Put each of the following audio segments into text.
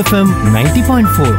FM ninety point four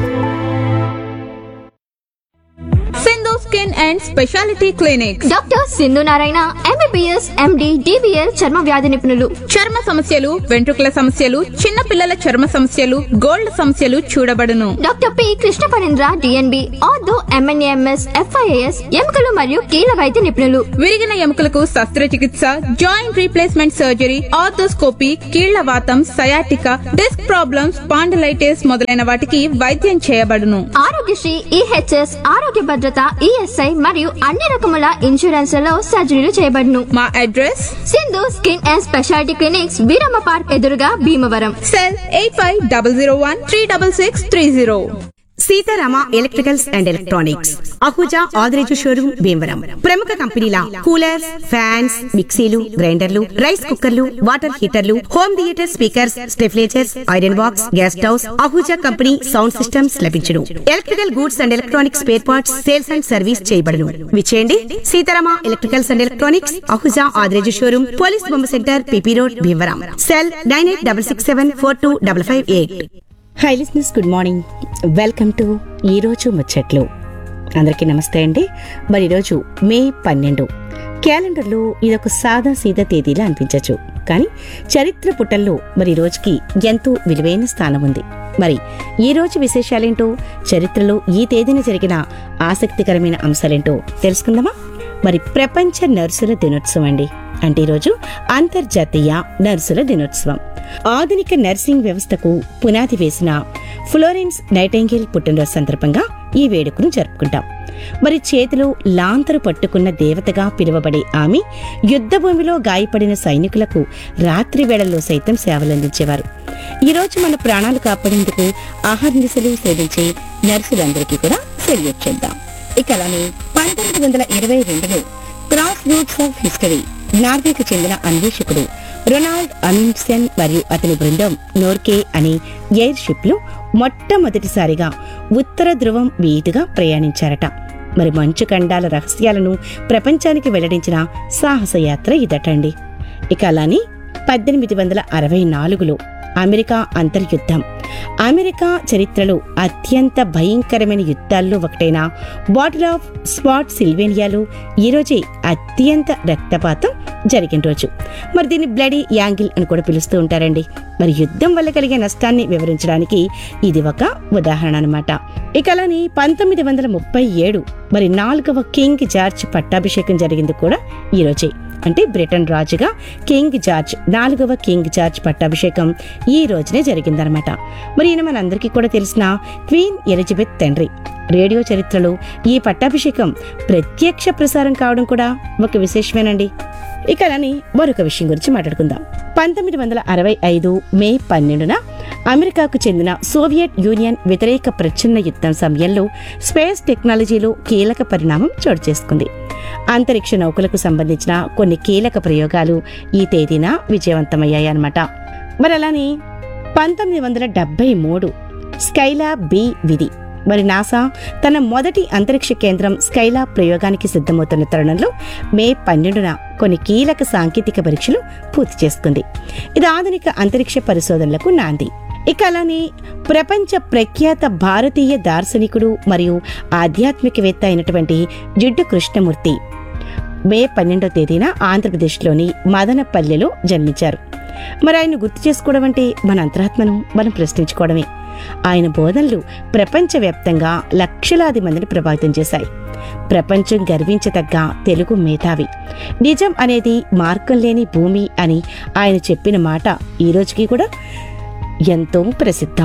Sindhu skin and speciality clinic doctor Sindhu Narayana MBBS MD DBL చర్మ వ్యాధి నిపుణులు చర్మ సమస్యలు వెంట్రుకల సమస్యలు చిన్న పిల్లల చర్మ సమస్యలు గోల్డ్ సమస్యలు చూడబడును doctor P Krishna Parendra DNB ortho MNAMS FIAS ఎముకలు మరియు కీళ్ళ వైద్య నిపుణులు విరిగిన ఎముకలకు శస్త్రచికిత్స జాయింట్ రీప్లేస్మెంట్ సర్జరీ ఆర్థోస్కోపీ కీళ్ల వాతం సయాటిక డిస్క్ ప్రాబ్లమ్స్ పాండలైటిస్ మొదలైన వాటికి వైద్యం చేయబడును ఆరోగ్యశ్రీ ఈహెచ్ఎస్ ఆరోగ్య భద్రత ఈఎస్ఐ మరియు అన్ని రకముల ఇన్సూరెన్స్లలో సర్జరీలు చేయబడును మా address Sindhu skin and speciality clinics Veeramma park ఎదురుగా Bhimavaram cell eight five double zero one three double six three zero Seetharama electricals and electronics Ahuja Adireju showroom Bhimavaram ప్రముఖ కంపెనీల కూలర్స్ ఫ్యాన్స్ మిక్సీలు గ్రైండర్లు రైస్ కుక్కర్లు వాటర్ హీటర్లు home theatre speakers stabilizers iron box gas stoves Ahuja company sound systems లభించును electrical goods and electronics spare parts sales and service చేయబడును విచేయండి Seetharama electricals and electronics Ahuja Adireju showroom police బొమ్మ centre PP road Bhimavaram cell nine eight double six seven four two double five eight hi listeners good morning welcome to ఈరోజు ముచ్చట్లు అందరికీ నమస్తే అండి మరి ఈరోజు మే పన్నెండు క్యాలెండర్లో ఇదొక సాదా సీదా తేదీలా అనిపించవచ్చు కానీ చరిత్ర పుటల్లో మరి ఈ రోజుకి ఎంతో విలువైన స్థానం ఉంది మరి ఈ రోజు విశేషాలేంటో చరిత్రలో ఈ తేదీన జరిగిన ఆసక్తికరమైన అంశాలేంటో తెలుసుకుందామా మరి ప్రపంచ నర్సుల దినోత్సవం అండి అంటే ఈరోజు అంతర్జాతీయ నర్సుల దినోత్సవం ఆధునిక నర్సింగ్ వ్యవస్థకు పునాది వేసిన ఫ్లోరెన్స్ నైటెంగేల్ పుట్టినరోజు సందర్భంగా ఈ వేడుకను జరుపుకుంటాం మరి చేతిలో లాంతరు పట్టుకున్న దేవతగా పిలువబడే ఆమె యుద్ధ భూమిలో గాయపడిన సైనికులకు రాత్రి వేళల్లో సైతం సేవలందించేవారు ఈ రోజు మన ప్రాణాలు కాపాడేందుకు ఆహర్నిశలు శ్రమించే నర్సులందరికీ కూడా సెల్యూట్ చేద్దాం ఇక అలానే పంతొమ్మిది వందల ఇరవై రెండులో క్రాస్ రూట్స్ ఆఫ్ హిస్టరీ నార్వేకు చెందిన అన్వేషకుడు రొనాల్డ్ అమిన్సెన్ మరియు అతని బృందం నోర్కే అనే ఎయిర్ షిప్ లో మొట్టమొదటిసారిగా ఉత్తర ధ్రువం వీటుగా ప్రయాణించారట మరి మంచు ఖండాల రహస్యాలను ప్రపంచానికి వెల్లడించిన సాహసయాత్ర ఇదటండి ఇక అలానే పద్దెనిమిది వందల అరవై నాలుగులో అమెరికా అంతర్యుద్ధం అమెరికా చరిత్రలో అత్యంత భయంకరమైన యుద్ధాల్లో ఒకటైన బాటిల్ ఆఫ్ స్పాట్ సిల్వేనియాలో ఈరోజే అత్యంత రక్తపాతం జరిగిన రోజు మరి దీన్ని బ్లడీ యాంగిల్ అని కూడా పిలుస్తూ ఉంటారండి మరి యుద్ధం వల్ల కలిగే నష్టాన్ని వివరించడానికి ఇది ఒక ఉదాహరణ అనమాట ఇక అలానే పంతొమ్మిది వందల ముప్పై ఏడు మరి నాలుగవ కింగ్ జార్జ్ పట్టాభిషేకం జరిగింది కూడా ఈ రోజే అంటే బ్రిటన్ రాజుగా కింగ్ జార్జ్ నాలుగవ కింగ్ జార్జ్ పట్టాభిషేకం ఈ రోజునే జరిగిందనమాట మరి ఈయన మనందరికీ కూడా తెలిసిన క్వీన్ ఎలిజబెత్ తండ్రి రేడియో చరిత్రలో ఈ పట్టాభిషేకం ప్రత్యక్ష ప్రసారం కావడం కూడా ఒక విశేషమేనండి ఇక అలానే మరొక విషయం గురించి మాట్లాడుకుందాం పంతొమ్మిది వందల అరవై ఐదు మే పన్నెండున అమెరికాకు చెందిన సోవియట్ యూనియన్ వ్యతిరేక ప్రచ్ఛన్న యుద్ధం సమయంలో స్పేస్ టెక్నాలజీలో కీలక పరిణామం చోటు చేసుకుంది అంతరిక్ష నౌకలకు సంబంధించిన కొన్ని కీలక ప్రయోగాలు ఈ తేదీన విజయవంతమయ్యాయి అన్నమాట మరి అలానే పంతొమ్మిది వందల డెబ్బై మూడు స్కైలాబ్ బి విధి మరి నాసా తన మొదటి అంతరిక్ష కేంద్రం స్కైలాబ్ ప్రయోగానికి సిద్ధమవుతున్న తరుణంలో మే పన్నెండున కొన్ని కీలక సాంకేతిక పరీక్షలు పూర్తి చేసుకుంది ఇది ఆధునిక అంతరిక్ష పరిశోధనలకు నాంది ఇక అలానే ప్రపంచ ప్రఖ్యాత భారతీయ దార్శనికుడు మరియు ఆధ్యాత్మికవేత్త అయినటువంటి జిడ్డు కృష్ణమూర్తి మే పన్నెండో తేదీన ఆంధ్రప్రదేశ్లోని మదనపల్లెలో జన్మించారు మరి ఆయన గుర్తు చేసుకోవడం అంటే మన అంతరాత్మను మనం ప్రశ్నించుకోవడమే ఆయన బోధనలు ప్రపంచవ్యాప్తంగా లక్షలాది మందిని ప్రభావితం చేశాయి ప్రపంచం గర్వించదగ్గ తెలుగు మేధావి నిజం అనేది మార్గం లేని భూమి అని ఆయన చెప్పిన మాట ఈ రోజుకి కూడా ఎంతో ప్రసిద్ధం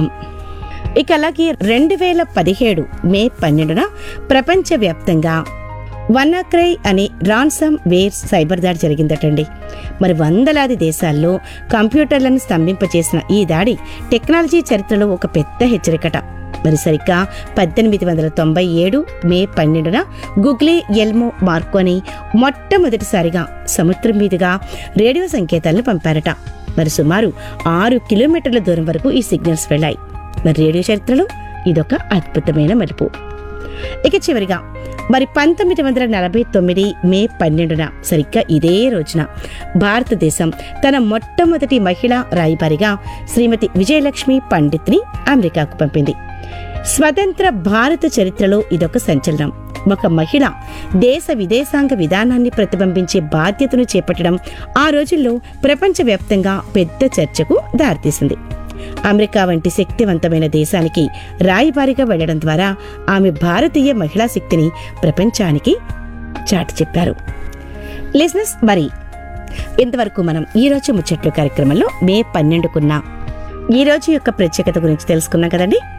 ఇక అలాగే రెండు వేల పదిహేడు మే పన్నెండున ప్రపంచవ్యాప్తంగా వన్నాక్రై అనే రాన్సమ్ వేర్ సైబర్ దాడి జరిగిందటండి మరి వందలాది దేశాల్లో కంప్యూటర్లను స్తంభింపచేసిన ఈ దాడి టెక్నాలజీ చరిత్రలో ఒక పెద్ద హెచ్చరికట మరి సరిగ్గా పద్దెనిమిది వందల తొంభై ఏడు మే పన్నెండున గుగ్లే ఎల్మో మార్కోని మొట్టమొదటిసారిగా సముద్రం మీదుగా రేడియో సంకేతాలను పంపారట మరి సుమారు ఆరు కిలోమీటర్ల దూరం వరకు ఈ సిగ్నల్స్ వెళ్ళాయి మరి రేడియో చరిత్రలో ఇదొక అద్భుతమైన మలుపు ఇక చివరిగా మరి పంతొమ్మిది వందల నలభై తొమ్మిది మే పన్నెండున సరిగ్గా ఇదే రోజున భారతదేశం తన మొట్టమొదటి మహిళా రాయబారిగా శ్రీమతి విజయలక్ష్మి పండిత్ని అమెరికాకు పంపింది స్వతంత్ర భారత చరిత్రలో ఇదొక సంచలనం ఒక మహిళ దేశ విదేశాంగ విధానాన్ని ప్రతిబింబించే బాధ్యతను చేపట్టడం ఆ రోజుల్లో ప్రపంచవ్యాప్తంగా పెద్ద చర్చకు దారితీసింది అమెరికా వంటి శక్తివంతమైన దేశానికి రాయబారిగా వెళ్లడం ద్వారా ఆమె భారతీయ మహిళా శక్తిని ప్రపంచానికి చాటి చెప్పారు లిజినెస్ మరి ఇంతవరకు మనం ఈ రోజు ముచ్చట్లు కార్యక్రమంలో మే పన్నెండుకున్న ఈ రోజు యొక్క ప్రత్యేకత గురించి తెలుసుకున్నాం కదండి